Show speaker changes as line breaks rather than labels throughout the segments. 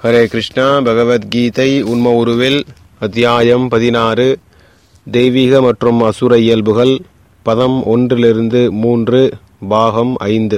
ஹரே கிருஷ்ணா பகவத்கீதை உண்ம உருவில் அத்தியாயம் பதினாறு தெய்வீக மற்றும் அசுர இயல்புகள் பதம் ஒன்றிலிருந்து மூன்று பாகம் ஐந்து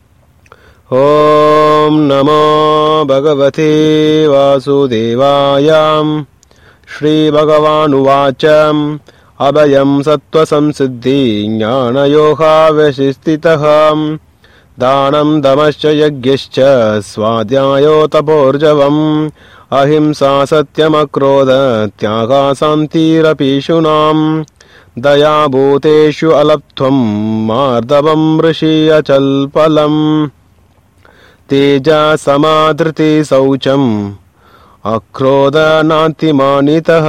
ஓம் நமோ பகவதே வாசுதேவாயாம் श्रीभगवानुवाचम् अभयम् सत्त्वसंसिद्धि ज्ञानयोगावशिस्थितः दानम् दमश्च यज्ञश्च स्वाध्यायो तपोर्जवम् अहिंसा सत्यमक्रोध त्यागा शान्तिरपीषुणाम् दयाभूतेषु अलप्त्वम् मार्दवम् ऋषि अचल्पलम् तेजा समाधृति शौचम् अक्रोधनातिमानितः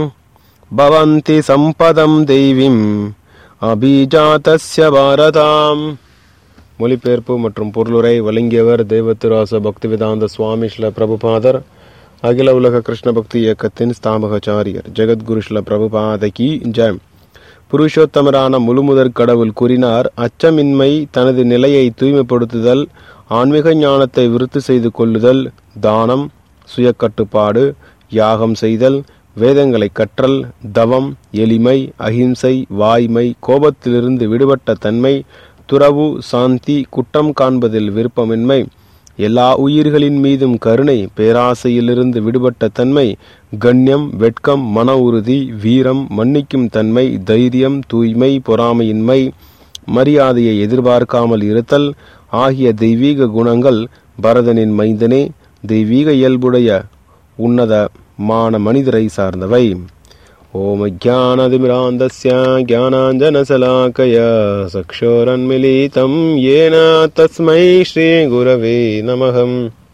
भवन्ति सम्पदम् தெய்வீம் அபிஜாதஸ்ய பாரதாம் மொழிபெயர்ப்பு மற்றும் பொருளுரை வழங்கியவர் தேவத்திராச பக்திவேதாந்த சுவாமி ஸ்ல பிரபுபாதர் அகில உலக கிருஷ்ண பக்தி இயக்கத்தின் ஸ்தாபகாச்சாரியர் ஜெகத்குரு ஸ்ல பிரபுபாதகி ஜெயம் புருஷோத்தமரான முழுமுதற் கடவுள் கூறினார் அச்சமின்மை தனது நிலையை தூய்மைப்படுத்துதல் ஆன்மீக ஞானத்தை விருத்தி செய்து கொள்ளுதல் தானம் சுய கட்டுப்பாடு யாகம் செய்தல் வேதங்களை கற்றல் தவம் எளிமை அகிம்சை வாய்மை கோபத்திலிருந்து விடுபட்ட தன்மை துறவு சாந்தி குற்றம் காண்பதில் விருப்பமின்மை எல்லா உயிர்களின் மீதும் கருணை பேராசையிலிருந்து விடுபட்ட தன்மை கண்ணியம் வெட்கம் மன உறுதி வீரம் மன்னிக்கும் தன்மை தைரியம் தூய்மை பொறாமையின்மை மரியாதையை எதிர்பார்க்காமல் இருத்தல் ஆகிய தெய்வீக குணங்கள் பரதனின் மைந்தனே தெய்வீக இயல்புடைய உன்னதமான மனிதரை சார்ந்தவை ஓம் ஜானதிமிராந்தஸ்ய ஜானாஞ்சனசலாக்கய சக்ஷோரன்மிலிதம் ஏன தஸ்மை ஸ்ரீ குரவே நமகம்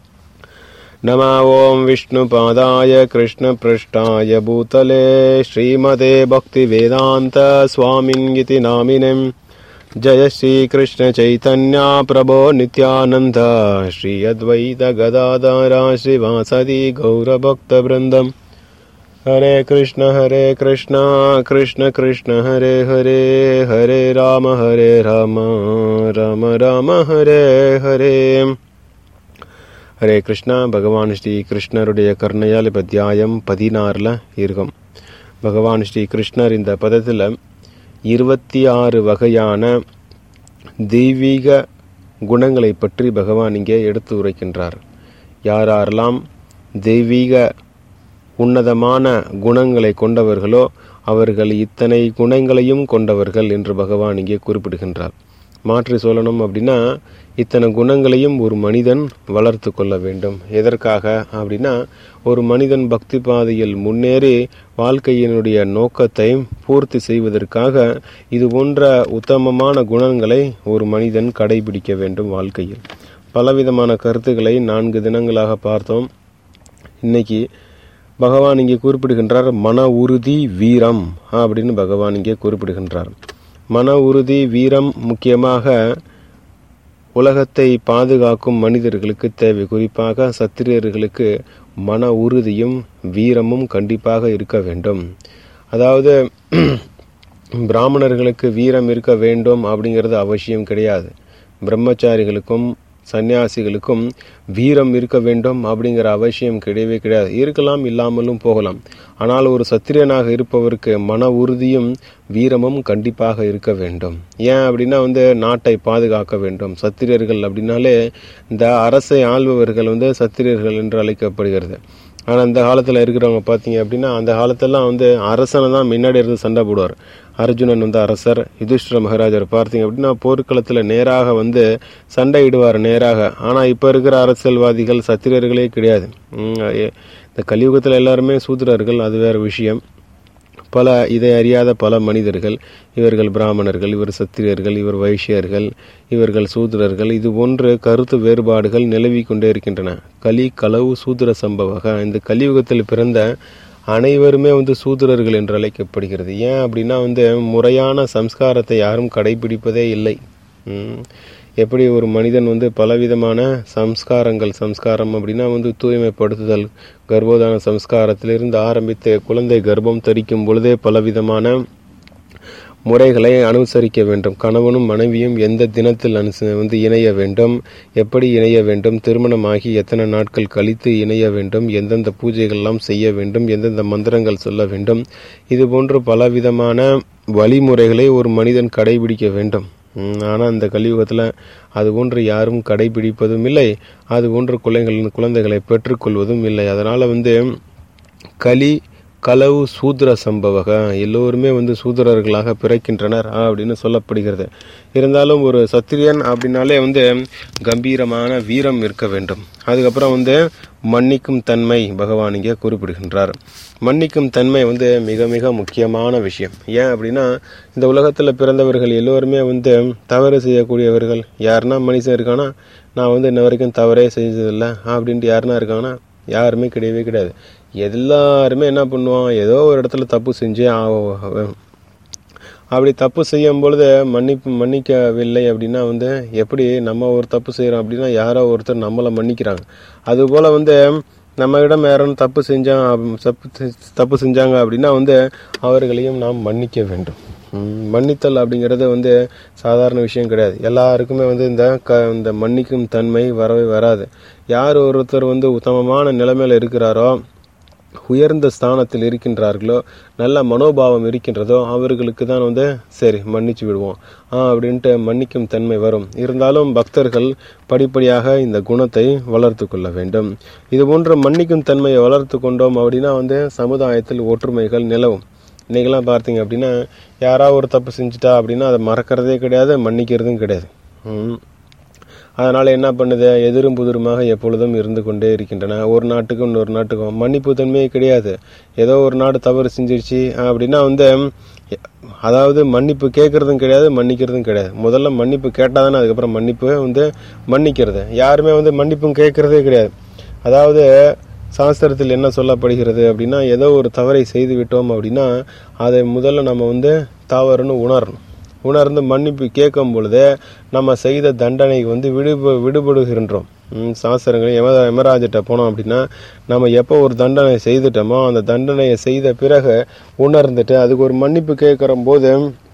नम ॐ विष्णुपादाय कृष्णपृष्ठाय भूतले श्रीमते भक्तिवेदान्त स्वामिन्गिति नामिनेम् जय श्रीकृष्णचैतन्या प्रभो नित्यानन्द श्री अद्वैत गदाधरा श्रीवासदि गौरभक्तवृन्दम् हरे कृष्ण हरे कृष्ण कृष्ण कृष्ण हरे हरे हरे राम हरे राम राम राम हरे हरे ஹரே கிருஷ்ணா பகவான் ஸ்ரீ கிருஷ்ணருடைய கருணையால் இப்போ அத்தியாயம் பதினாறில் இருக்கும் பகவான் ஸ்ரீ கிருஷ்ணர் இந்த பதத்தில் இருபத்தி ஆறு வகையான தெய்வீக குணங்களை பற்றி பகவான் இங்கே எடுத்து உரைக்கின்றார் யாரெல்லாம் தெய்வீக உன்னதமான குணங்களை கொண்டவர்களோ அவர்கள் இத்தனை குணங்களையும் கொண்டவர்கள் என்று பகவான் இங்கே குறிப்பிடுகின்றார் மாற்றி சொல்லணும் அப்படின்னா இத்தனை குணங்களையும் ஒரு மனிதன் வளர்த்து கொள்ள வேண்டும் எதற்காக அப்படின்னா ஒரு மனிதன் பக்தி பாதையில் முன்னேறி வாழ்க்கையினுடைய நோக்கத்தை பூர்த்தி செய்வதற்காக இது போன்ற உத்தமமான குணங்களை ஒரு மனிதன் கடைபிடிக்க வேண்டும் வாழ்க்கையில் பலவிதமான கருத்துக்களை நான்கு தினங்களாக பார்த்தோம் இன்னைக்கு பகவான் இங்கே குறிப்பிடுகின்றார் மன உறுதி வீரம் அப்படின்னு பகவான் இங்கே குறிப்பிடுகின்றார் மன உறுதி வீரம் முக்கியமாக உலகத்தை பாதுகாக்கும் மனிதர்களுக்கு தேவை குறிப்பாக சத்திரியர்களுக்கு மன உறுதியும் வீரமும் கண்டிப்பாக இருக்க வேண்டும் அதாவது பிராமணர்களுக்கு வீரம் இருக்க வேண்டும் அப்படிங்கிறது அவசியம் கிடையாது பிரம்மச்சாரிகளுக்கும் சன்னியாசிகளுக்கும் வீரம் இருக்க வேண்டும் அப்படிங்கிற அவசியம் கிடையவே கிடையாது இருக்கலாம் இல்லாமலும் போகலாம் ஆனால் ஒரு சத்திரியனாக இருப்பவருக்கு மன உறுதியும் வீரமும் கண்டிப்பாக இருக்க வேண்டும் ஏன் அப்படின்னா வந்து நாட்டை பாதுகாக்க வேண்டும் சத்திரியர்கள் அப்படின்னாலே இந்த அரசை ஆள்பவர்கள் வந்து சத்திரியர்கள் என்று அழைக்கப்படுகிறது ஆனால் அந்த காலத்தில் இருக்கிறவங்க பார்த்தீங்க அப்படின்னா அந்த காலத்தெல்லாம் வந்து அரசனை தான் முன்னாடி இருந்து சண்டை போடுவார் அர்ஜுனன் வந்து அரசர் யுதிஷ்டர மகாராஜர் பார்த்தீங்க அப்படின்னா போர்க்களத்தில் நேராக வந்து சண்டையிடுவார் நேராக ஆனால் இப்போ இருக்கிற அரசியல்வாதிகள் சத்திரியர்களே கிடையாது இந்த கலியுகத்தில் எல்லாருமே சூத்திரர்கள் அது வேறு விஷயம் பல இதை அறியாத பல மனிதர்கள் இவர்கள் பிராமணர்கள் இவர் சத்திரியர்கள் இவர் வைஷ்யர்கள் இவர்கள் சூத்திரர்கள் இது போன்ற கருத்து வேறுபாடுகள் நிலவி கொண்டே இருக்கின்றன கலி களவு சூத்திர சம்பவக இந்த கலியுகத்தில் பிறந்த அனைவருமே வந்து சூத்திரர்கள் என்று அழைக்கப்படுகிறது ஏன் அப்படின்னா வந்து முறையான சம்ஸ்காரத்தை யாரும் கடைபிடிப்பதே இல்லை எப்படி ஒரு மனிதன் வந்து பலவிதமான சம்ஸ்காரங்கள் சம்ஸ்காரம் அப்படின்னா வந்து தூய்மைப்படுத்துதல் கர்ப்போதான சம்ஸ்காரத்திலிருந்து ஆரம்பித்து குழந்தை கர்ப்பம் தரிக்கும் பொழுதே பலவிதமான முறைகளை அனுசரிக்க வேண்டும் கணவனும் மனைவியும் எந்த தினத்தில் அனுச வந்து இணைய வேண்டும் எப்படி இணைய வேண்டும் திருமணமாகி எத்தனை நாட்கள் கழித்து இணைய வேண்டும் எந்தெந்த பூஜைகள்லாம் செய்ய வேண்டும் எந்தெந்த மந்திரங்கள் சொல்ல வேண்டும் இது போன்று பலவிதமான வழிமுறைகளை ஒரு மனிதன் கடைபிடிக்க வேண்டும் ஆனால் இந்த கலியுகத்தில் அது போன்று யாரும் கடைபிடிப்பதும் இல்லை அது போன்று குழந்தைகள் குழந்தைகளை பெற்றுக்கொள்வதும் இல்லை அதனால் வந்து கலி களவு சூத்திர சம்பவக எல்லோருமே வந்து சூத்திரர்களாக பிறக்கின்றனர் அப்படின்னு சொல்லப்படுகிறது இருந்தாலும் ஒரு சத்திரியன் அப்படின்னாலே வந்து கம்பீரமான வீரம் இருக்க வேண்டும் அதுக்கப்புறம் வந்து மன்னிக்கும் தன்மை பகவான் இங்கே குறிப்பிடுகின்றார் மன்னிக்கும் தன்மை வந்து மிக மிக முக்கியமான விஷயம் ஏன் அப்படின்னா இந்த உலகத்தில் பிறந்தவர்கள் எல்லோருமே வந்து தவறு செய்யக்கூடியவர்கள் யாருன்னா மனுஷன் இருக்கானா நான் வந்து இன்ன வரைக்கும் தவறே செஞ்சதில்லை அப்படின்ட்டு யாருன்னா இருக்காங்கன்னா யாருமே கிடையவே கிடையாது எல்லாருமே என்ன பண்ணுவான் ஏதோ ஒரு இடத்துல தப்பு செஞ்சு ஆ- அப்படி தப்பு செய்யும் பொழுது மன்னிப்பு மன்னிக்கவில்லை அப்படின்னா வந்து எப்படி நம்ம ஒரு தப்பு செய்கிறோம் அப்படின்னா யாரோ ஒருத்தர் நம்மளை மன்னிக்கிறாங்க அதுபோல் வந்து நம்ம இடம் யாரும் தப்பு செஞ்சா தப்பு செ- தப்பு செஞ்சாங்க அப்படின்னா வந்து அவர்களையும் நாம் மன்னிக்க வேண்டும் ம், மன்னித்தல் அப்படிங்கிறது வந்து சாதாரண விஷயம் கிடையாது எல்லாருக்குமே வந்து இந்த க இந்த மன்னிக்கும் தன்மை வரவே வராது யார் ஒருத்தர் வந்து உத்தமமான நிலைமையில இருக்கிறாரோ உயர்ந்த ஸ்தானத்தில் இருக்கின்றார்களோ நல்ல மனோபாவம் இருக்கின்றதோ அவர்களுக்கு தான் வந்து சரி மன்னிச்சு விடுவோம் ஆ அப்படின்ட்டு மன்னிக்கும் தன்மை வரும் இருந்தாலும் பக்தர்கள் படிப்படியாக இந்த குணத்தை வளர்த்து கொள்ள வேண்டும் இது போன்ற மன்னிக்கும் தன்மையை வளர்த்து கொண்டோம் அப்படின்னா வந்து சமுதாயத்தில் ஒற்றுமைகள் நிலவும் இன்னைக்கெல்லாம் பார்த்தீங்க அப்படின்னா யாராவது ஒரு தப்பு செஞ்சுட்டா அப்படின்னா அதை மறக்கிறதே கிடையாது மன்னிக்கிறதும் கிடையாது ம். அதனால் என்ன பண்ணுது எதிரும் புதிருமாக எப்பொழுதும் இருந்து கொண்டே இருக்கின்றன ஒரு நாட்டுக்கும் இன்னொரு நாட்டுக்கும் மன்னிப்பு தன்மையே கிடையாது ஏதோ ஒரு நாடு தவறு செஞ்சிருச்சு அப்படின்னா வந்து அதாவது மன்னிப்பு கேட்கறதும் கிடையாது மன்னிக்கிறதும் கிடையாது முதல்ல மன்னிப்பு கேட்டால் தானே அதுக்கப்புறம் மன்னிப்பு வந்து மன்னிக்கிறது யாருமே வந்து மன்னிப்பும் கேட்கறதே கிடையாது அதாவது சாஸ்திரத்தில் என்ன சொல்லப்படுகிறது அப்படின்னா ஏதோ ஒரு தவறை செய்து விட்டோம் அப்படின்னா அதை முதல்ல நம்ம வந்து தவறுன்னு உணரணும் உணர்ந்து மன்னிப்பு கேட்கும் பொழுது நம்ம செய்த தண்டனைக்கு வந்து விடுப விடுபடுகின்றோம் ம், சாஸ்திரங்கள் யம யமராஜிட்ட போனோம் அப்படின்னா நம்ம எப்போ ஒரு தண்டனை செய்துட்டோமோ அந்த தண்டனையை செய்த பிறகு உணர்ந்துட்டு அதுக்கு ஒரு மன்னிப்பு கேட்குற போது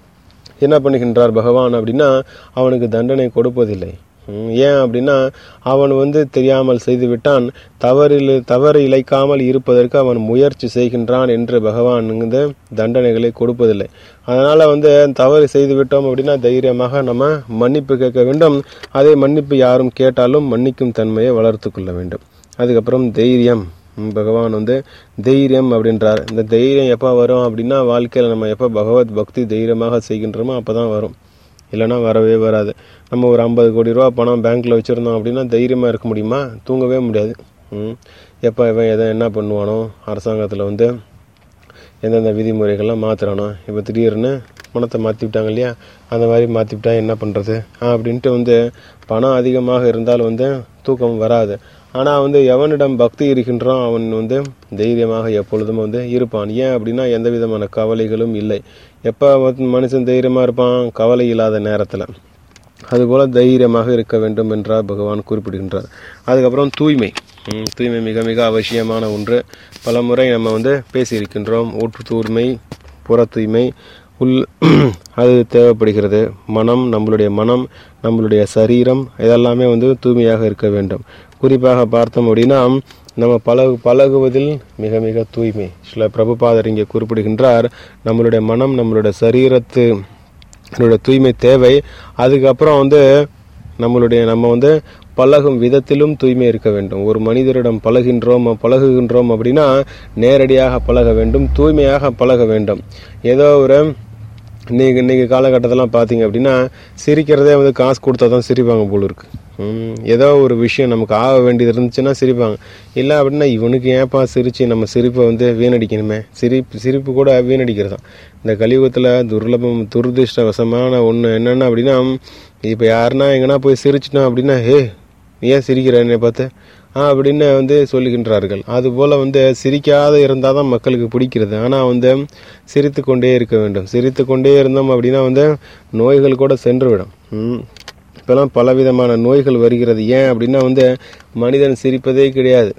என்ன பண்ணுகின்றார் பகவான் அப்படின்னா அவனுக்கு தண்டனை கொடுப்பதில்லை ம், ஏன் அப்படின்னா அவன் வந்து தெரியாமல் செய்து விட்டான் தவறில் தவறு இழைக்காமல் இருப்பதற்கு அவன் முயற்சி செய்கின்றான் என்று பகவான் வந்து தண்டனைகளை கொடுப்பதில்லை அதனால வந்து தவறு செய்து விட்டோம் அப்படின்னா தைரியமாக நம்ம மன்னிப்பு கேட்க வேண்டும் அதே மன்னிப்பு யாரும் கேட்டாலும் மன்னிக்கும் தன்மையை வளர்த்து கொள்ள வேண்டும் அதுக்கப்புறம் தைரியம் ம், பகவான் வந்து தைரியம் அப்படின்றார் இந்த தைரியம் எப்போ வரும் அப்படின்னா வாழ்க்கையில் நம்ம எப்போ பகவத் பக்தி தைரியமாக செய்கின்றோமோ அப்போ தான் வரும் இல்லைன்னா வரவே வராது நம்ம ஒரு ஐம்பது கோடி ரூபா பணம் பேங்க்கில் வச்சுருந்தோம் அப்படின்னா தைரியமாக இருக்க முடியுமா தூங்கவே முடியாது ம் எப்போ இவன் எதை என்ன பண்ணுவானோ அரசாங்கத்தில் வந்து எந்தெந்த விதிமுறைகள்லாம் மாற்றுறானோ இப்போ திடீர்னு பணத்தை மாற்றி விட்டாங்க இல்லையா அந்த மாதிரி மாற்றி விட்டா என்ன பண்ணுறது அப்படின்ட்டு வந்து பணம் அதிகமாக இருந்தால் வந்து தூக்கம் வராது ஆனால் வந்து எவனிடம் பக்தி இருக்கின்றான் அவன் வந்து தைரியமாக எப்பொழுதும் வந்து இருப்பான் ஏன் அப்படின்னா எந்த விதமான கவலைகளும் இல்லை எப்போ மனுஷன் தைரியமாக இருப்பான் கவலை இல்லாத நேரத்தில் அதுபோல தைரியமாக இருக்க வேண்டும் என்றார் பகவான் குறிப்பிடுகின்றார் அதுக்கப்புறம் தூய்மை ம், தூய்மை மிக மிக அவசியமான ஒன்று பல முறை நம்ம வந்து பேசியிருக்கின்றோம் ஊற்று தூய்மை புற தூய்மை உள் அது தேவைப்படுகிறது மனம் நம்மளுடைய மனம் நம்மளுடைய சரீரம் இதெல்லாமே வந்து தூய்மையாக இருக்க வேண்டும் குறிப்பாக பார்த்தோம் அப்படின்னா நம்ம பழகு பழகுவதில் மிக மிக தூய்மை சில பிரபுபாதர் இங்கே குறிப்பிடுகின்றார் நம்மளுடைய மனம் நம்மளுடைய சரீரத்து என்னோட தூய்மை தேவை அதுக்கப்புறம் வந்து நம்மளுடைய நம்ம வந்து பழகும் விதத்திலும் தூய்மை இருக்க வேண்டும் ஒரு மனிதரிடம் பழகின்றோம் பழகுகின்றோம் அப்படின்னா நேரடியாக பழக வேண்டும் தூய்மையாக பழக வேண்டும் ஏதோ ஒரு இன்னைக்கு இன்னைக்கு காலகட்டத்திலாம் பார்த்தீங்க அப்படின்னா சிரிக்கிறதே வந்து காசு கொடுத்தா தான் சிரிப்பாங்க போல இருக்கு ம், ஏதோ ஒரு விஷயம் நமக்கு ஆக வேண்டியது இருந்துச்சுன்னா சிரிப்பாங்க இல்லை அப்படின்னா இவனுக்கு ஏன்ப்பா சிரிச்சு நம்ம சிரிப்பை வந்து வீணடிக்கணுமே சிரிப்பு சிரிப்பு கூட வீணடிக்கிறது தான் இந்த கலியுகத்தில் துர்லபம் துரதிருஷ்டவசமான ஒன்று என்னென்ன அப்படின்னா இப்போ யாருன்னா எங்கன்னா போய் சிரிச்சிட்டோம் அப்படின்னா ஹே நீ ஏன் சிரிக்கிற என்னை பார்த்து ஆ அப்படின்னு வந்து சொல்லுகின்றார்கள் அதுபோல் வந்து சிரிக்காத இருந்தால் தான் மக்களுக்கு பிடிக்கிறது ஆனால் வந்து சிரித்து கொண்டே இருக்க வேண்டும் சிரித்து கொண்டே இருந்தோம் அப்படின்னா வந்து நோய்கள் கூட சென்றுவிடும் ம். இப்போலாம் பலவிதமான நோய்கள் வருகிறது ஏன் அப்படின்னா வந்து மனிதன் சிரிப்பதே கிடையாது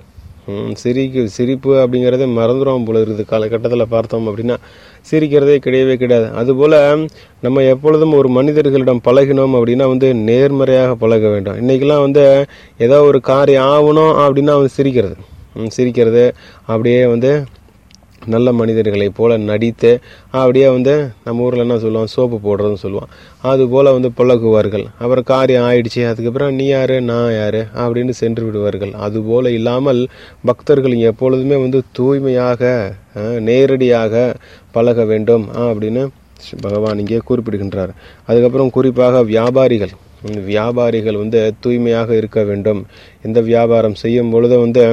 ம், சிரிக்கு சிரிப்பு அப்படிங்கிறதே மறந்துடும் போல இருக்குது காலகட்டத்தில் பார்த்தோம் அப்படின்னா சிரிக்கிறதே கிடையவே கிடையாது அதுபோல் நம்ம எப்பொழுதும் ஒரு மனிதர்களிடம் பழகினோம் அப்படின்னா வந்து நேர்மறையாக பழக வேண்டும் இன்றைக்கெல்லாம் வந்து ஏதோ ஒரு காரியம் ஆகணும் அப்படின்னா வந்து சிரிக்கிறது ம், சிரிக்கிறது அப்படியே வந்து நல்ல மனிதர்களைப் போல நடித்து அப்படியே வந்து நம்ம ஊரில் என்ன சொல்லுவோம் சோப்பு போடுறதுன்னு சொல்லுவோம் அது போல் வந்து பழகுவார்கள் அப்புறம் காரியம் ஆயிடுச்சு அதுக்கப்புறம் நீ யாரு நான் யாரு அப்படின்னு சென்று விடுவார்கள் அது போல இல்லாமல் பக்தர்கள் எப்பொழுதுமே வந்து தூய்மையாக அஹ், நேரடியாக பழக வேண்டும் அஹ், அப்படின்னு பகவான் இங்கே குறிப்பிடுகின்றார் அதுக்கப்புறம் குறிப்பாக வியாபாரிகள் இந்த வியாபாரிகள் வந்து தூய்மையாக இருக்க வேண்டும் எந்த வியாபாரம் செய்யும் பொழுது வந்து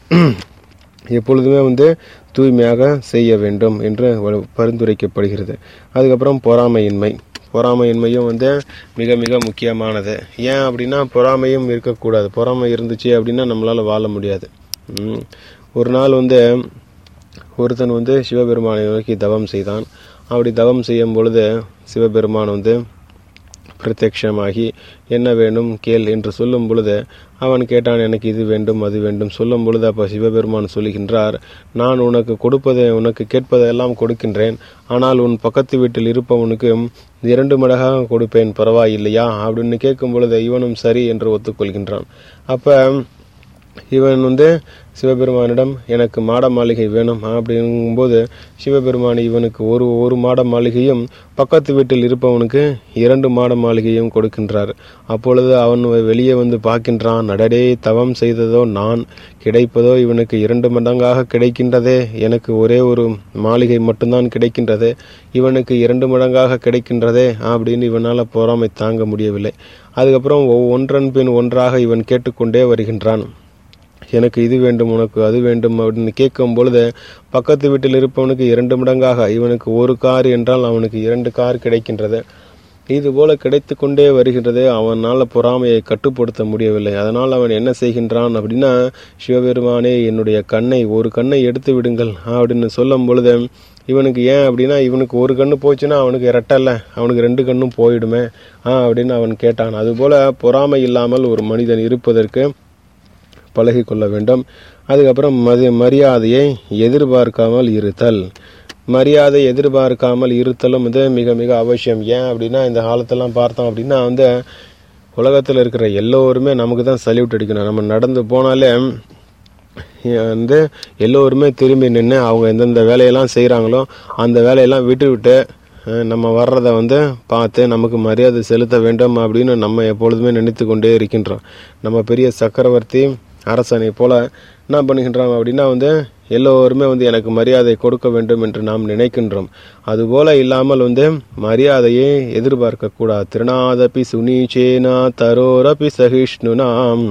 எப்பொழுதுமே வந்து தூய்மையாக செய்ய வேண்டும் என்று வ- பரிந்துரைக்கப்படுகிறது அதுக்கப்புறம் பொறாமையின்மை பொறாமையின்மையும் வந்து மிக மிக முக்கியமானது ஏன் அப்படின்னா பொறாமையும் இருக்கக்கூடாது பொறாமை இருந்துச்சு அப்படின்னா நம்மளால வாழ முடியாது ம். ஒரு நாள் வந்து ஒருத்தன் வந்து சிவபெருமானை நோக்கி தவம் செய்தான் அப்படி தவம் செய்யும் பொழுது சிவபெருமான் வந்து பிரத்யக்ஷமாகி என்ன வேண்டும் கேள் என்று சொல்லும் பொழுது அவன் கேட்டான் எனக்கு இது வேண்டும் அது வேண்டும் சொல்லும் பொழுது அப்ப சிவபெருமான் சொல்லுகின்றார் நான் உனக்கு கொடுப்பதை உனக்கு கேட்பதெல்லாம் கொடுக்கின்றேன் ஆனால் உன் பக்கத்து வீட்டில் இருப்பவனுக்கு இரண்டு மடங்காக கொடுப்பேன் பரவாயில்லையா அப்படின்னு கேட்கும் பொழுது இவனும் சரி என்று ஒத்துக்கொள்கின்றான் அப்ப இவன் வந்து சிவபெருமானிடம் எனக்கு மாட மாளிகை வேணும் அப்படிங்கும்போது சிவபெருமான் இவனுக்கு ஒரு ஒரு மாட மாளிகையும் பக்கத்து வீட்டில் இருப்பவனுக்கு இரண்டு மாட மாளிகையும் கொடுக்கின்றார் அப்பொழுது அவன் வெளியே வந்து பார்க்கின்றான் நடடே தவம் செய்ததோ நான் கிடைப்பதோ இவனுக்கு இரண்டு மடங்காக கிடைக்கின்றதே எனக்கு ஒரே ஒரு மாளிகை மட்டும்தான் கிடைக்கின்றது இவனுக்கு இரண்டு மடங்காக கிடைக்கின்றதே அப்படின்னு இவனால பொறாமை தாங்க முடியவில்லை அதுக்கப்புறம் ஒன்றன் பின் ஒன்றாக இவன் கேட்டுக்கொண்டே வருகின்றான் எனக்கு இது வேண்டும் உனக்கு அது வேண்டும் அப்படின்னு கேட்கும் பொழுது பக்கத்து வீட்டில் இருப்பவனுக்கு இரண்டு மடங்காக இவனுக்கு ஒரு கார் என்றால் அவனுக்கு இரண்டு கார் கிடைக்கின்றது இது போல கிடைத்து கொண்டே வருகின்றது அவனால் பொறாமையை கட்டுப்படுத்த முடியவில்லை அதனால் அவன் என்ன செய்கின்றான் அப்படின்னா சிவபெருமானே என்னுடைய கண்ணை ஒரு கண்ணை எடுத்து விடுங்கள் அப்படின்னு சொல்லும் பொழுது இவனுக்கு ஏன் அப்படின்னா இவனுக்கு ஒரு கண்ணு போச்சுன்னா அவனுக்கு இரட்டல்ல அவனுக்கு ரெண்டு கண்ணும் போயிடுமே ஆ அப்படின்னு அவன் கேட்டான் அதுபோல பொறாமை இல்லாமல் ஒரு மனிதன் இருப்பதற்கு பழகி கொள்ள வேண்டும் அதுக்கப்புறம் மதி மரியாதையை எதிர்பார்க்காமல் இருத்தல் மரியாதை எதிர்பார்க்காமல் இருத்தலும் வந்து மிக மிக அவசியம் ஏன் அப்படின்னா இந்த காலத்தெல்லாம் பார்த்தோம் அப்படின்னா வந்து உலகத்தில் இருக்கிற எல்லோருமே நமக்கு தான் சல்யூட் அடிக்கணும் நம்ம நடந்து போனாலே வந்து எல்லோருமே திரும்பி நின்று அவங்க எந்தெந்த வேலையெல்லாம் செய்கிறாங்களோ அந்த வேலையெல்லாம் விட்டு விட்டு அஹ், நம்ம வர்றதை வந்து பார்த்து நமக்கு மரியாதை செலுத்த வேண்டும் அப்படின்னு நம்ம எப்பொழுதுமே நினைத்து கொண்டே இருக்கின்றோம் நம்ம பெரிய சக்கரவர்த்தி அரசனை போல என்ன பண்ணுகின்றோம் அப்படின்னா வந்து எல்லோருமே வந்து எனக்கு மரியாதை கொடுக்க வேண்டும் என்று நாம் நினைக்கின்றோம் அதுபோல இல்லாமல் வந்து மரியாதையை எதிர்பார்க்க கூடாது திருநாதபி சுனீச்சேனா தரோரபி சகிஷ்ணுனாம்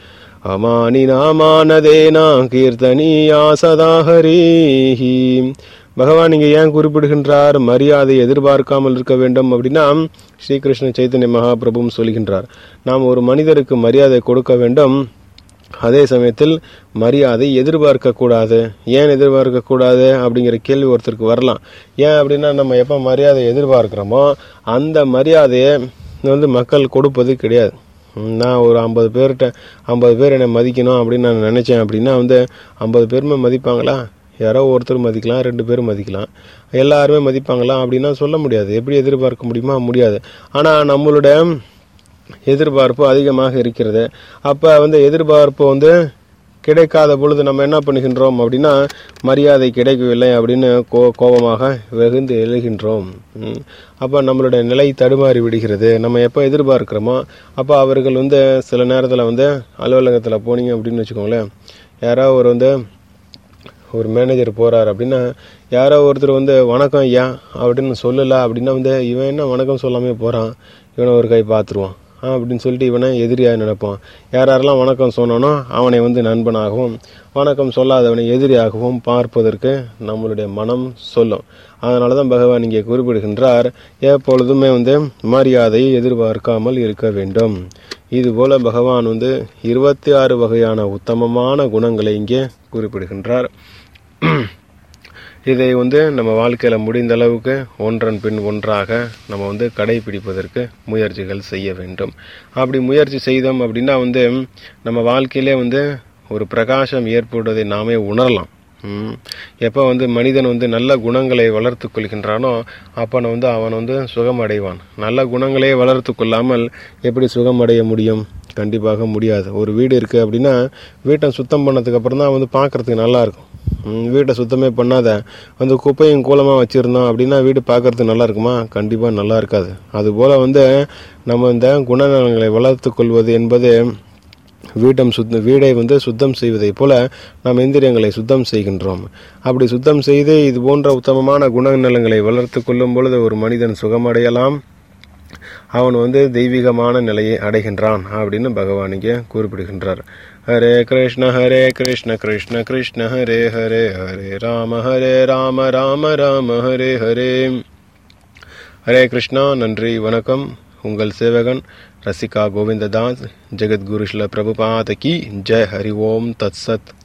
அமானி நாமானதேனா கீர்த்தனியா சதா ஹரிஹி பகவான் இங்க ஏன் குறிப்பிடுகின்றார் மரியாதை எதிர்பார்க்காமல் இருக்க வேண்டும் அப்படின்னா ஸ்ரீகிருஷ்ண சைத்தன்ய மகாபிரபுவும் சொல்கின்றார் நாம் ஒரு மனிதருக்கு மரியாதை கொடுக்க வேண்டும் அதே சமயத்தில் மரியாதை எதிர்பார்க்க கூடாது ஏன் எதிர்பார்க்க கூடாது அப்படிங்கிற கேள்வி ஒருத்தருக்கு வரலாம் ஏன் அப்படின்னா நம்ம எப்போ மரியாதை எதிர்பார்க்கிறோமோ அந்த மரியாதையை வந்து மக்கள் கொடுப்பது கிடையாது ம், நான் ஒரு ஐம்பது பேர்கிட்ட ஐம்பது பேர் என்னை மதிக்கணும் அப்படின்னு நான் நினைச்சேன் அப்படின்னா வந்து ஐம்பது பேருமே மதிப்பாங்களா யாரோ ஒருத்தர் மதிக்கலாம் ரெண்டு பேரும் மதிக்கலாம் எல்லாருமே மதிப்பாங்களா அப்படின்னா சொல்ல முடியாது எப்படி எதிர்பார்க்க முடியுமா முடியாது ஆனால் நம்மளோட எதிர்பார்ப்பு அதிகமாக இருக்கிறது அப்போ வந்து எதிர்பார்ப்பு வந்து கிடைக்காத பொழுது நம்ம என்ன பண்ணுகின்றோம் அப்படின்னா மரியாதை கிடைக்கவில்லை அப்படின்னு கோ கோபமாக வெகுந்து எழுகின்றோம் ம். அப்போ நம்மளுடைய நிலை தடுமாறி விடுகிறது நம்ம எப்போ எதிர்பார்க்கிறோமோ அப்போ அவர்கள் வந்து சில நேரத்தில் வந்து அலுவலகத்தில் போனீங்க அப்படின்னு வச்சுக்கோங்களேன் யாரோ ஒரு வந்து ஒரு மேனேஜர் போறார் அப்படின்னா யாரோ ஒருத்தர் வந்து வணக்கம் ஐயா அப்படின்னு சொல்லல அப்படின்னா வந்து இவன் என்ன வணக்கம் சொல்லாமே போறான் இவனை ஒரு கை பார்த்துருவான் ஆ, அப்படின்னு சொல்லிட்டு இவனை எதிரியாக நினைப்பான் யார் யாரெல்லாம் வணக்கம் சொன்னானோ அவனை வந்து நண்பனாகவும் வணக்கம் சொல்லாதவனை எதிரியாகவும் பார்ப்பதற்கு நம்மளுடைய மனம் சொல்லும் அதனால தான் பகவான் இங்கே குறிப்பிடுகின்றார் எப்பொழுதுமே வந்து மரியாதையை எதிர்பார்க்காமல் இருக்க வேண்டும் இதுபோல பகவான் வந்து இருபத்தி ஆறு வகையான உத்தமமான குணங்களை இங்கே குறிப்பிடுகின்றார் இதை வந்து நம்ம வாழ்க்கையில முடிந்த அளவுக்கு ஒன்றன் பின் ஒன்றாக நம்ம வந்து கடைபிடிப்பதற்கு முயற்சிகள் செய்ய வேண்டும் அப்படி முயற்சி செய்தோம் அப்படின்னா வந்து நம்ம வாழ்க்கையிலே வந்து ஒரு பிரகாசம் ஏற்படுவதை நாமே உணரலாம் ம். எப்போ வந்து மனிதன் வந்து நல்ல குணங்களை வளர்த்து கொள்கின்றானோ அப்போ வந்து அவன் வந்து சுகம் அடைவான் நல்ல குணங்களே வளர்த்து கொள்ளாமல் எப்படி சுகம் அடைய முடியும் கண்டிப்பாக முடியாது ஒரு வீடு இருக்குது அப்படின்னா வீட்டை சுத்தம் பண்ணதுக்கு அப்புறம் தான் வந்து பார்க்கறதுக்கு நல்லா இருக்கும் ம், வீட்டை சுத்தமே பண்ணாத வந்து குப்பையும் கூலமாக வச்சுருந்தோம் அப்படின்னா வீடு பார்க்கறதுக்கு நல்லா இருக்குமா கண்டிப்பாக நல்லா இருக்காது அதுபோல் வந்து நம்ம இந்த குணநலங்களை வளர்த்து கொள்வது என்பது வீட்டம் சுத்த வீடை வந்து சுத்தம் செய்வதைப் போல நாம் இந்திரியங்களை சுத்தம் செய்கின்றோம் அப்படி சுத்தம் செய்து இது போன்ற உத்தமமான குணநலங்களை வளர்த்து கொள்ளும் பொழுது ஒரு மனிதன் சுகமடையலாம் அவன் வந்து தெய்வீகமான நிலையை அடைகின்றான் அப்படின்னு பகவான் இங்கே குறிப்பிடுகின்றார் ஹரே கிருஷ்ண ஹரே கிருஷ்ண கிருஷ்ண கிருஷ்ண ஹரே ஹரே ஹரே ராம ஹரே ராம ராம ராம ஹரே ஹரே ஹரே கிருஷ்ணா நன்றி வணக்கம் உங்கள் சேவகன் ரசிகா கோவிந்ததாஸ் ஜெகத்குரு ஸ்ல பிரபுபாத கி ஜெய் ஹரி ஓம் தத் சத்